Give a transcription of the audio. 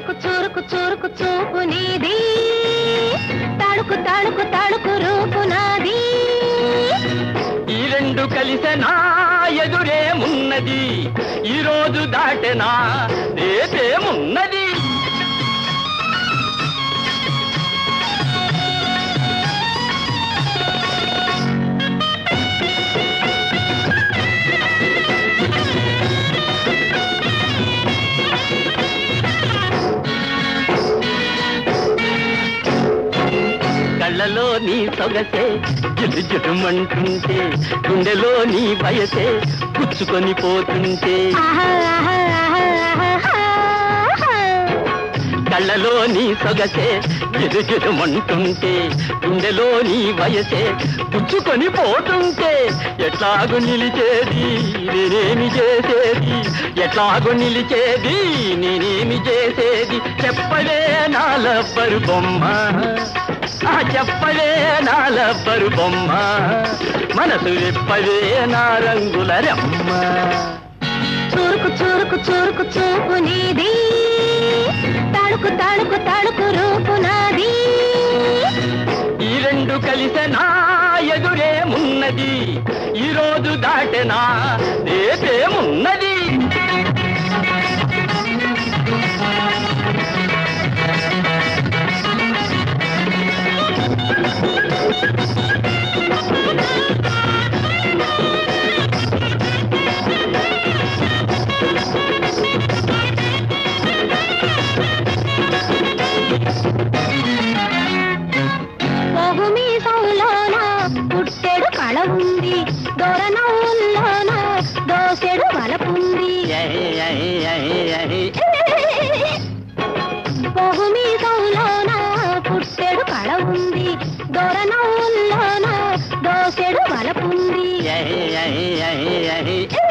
చురుకు చురుకు చురుకు చూపు నీది తడుకు తడుకు తడుకు రూపు నాది ఈ రెండు కలిసెనా ఎదురేమున్నది ఈ రోజు దాటెనా రేపేమున్నది కళ్ళలో నీ సొగసే జిలు జిలుమంటుంటే గుండెలో నీ వయసే పుచ్చుకొని పోతుంటే ఆహా, ఆహా, ఆహా, ఆహా, ఆహా. కళ్ళలో నీ సొగసే జిలు జిలుమంటుంటే గుండెలో నీ వయసే పుచ్చుకొని పోతుంటే ఎట్లాగు నిలిచేది నేనేమి చేసేది ఎట్లాగు నిలిచేది నేనేమి చేసేది చెప్పలే నా లబ్బరు బొమ్మ ఆ చెప్పలే నా లబ్బరు బొమ్మ మనసు విప్పవే నా రంగుల రెమ్మ చురుకు చురుకు చురుకు చూపు నీది తడుకు తడుకు తడుకు రూపు నాది ఈ రెండు కలిసెనా ఎదురేమున్నది ఈ రోజు దాటెనా రేపేమున్నది పొగు మీసంలోన పుట్టెడు కళ ఉంది దొరనవుల్లోన దోసెడు వలపుంది పొగు మీసంలోన పుట్టెడు కళ ఉంది దొరనవుల్లోన దోసెడు వలపుంది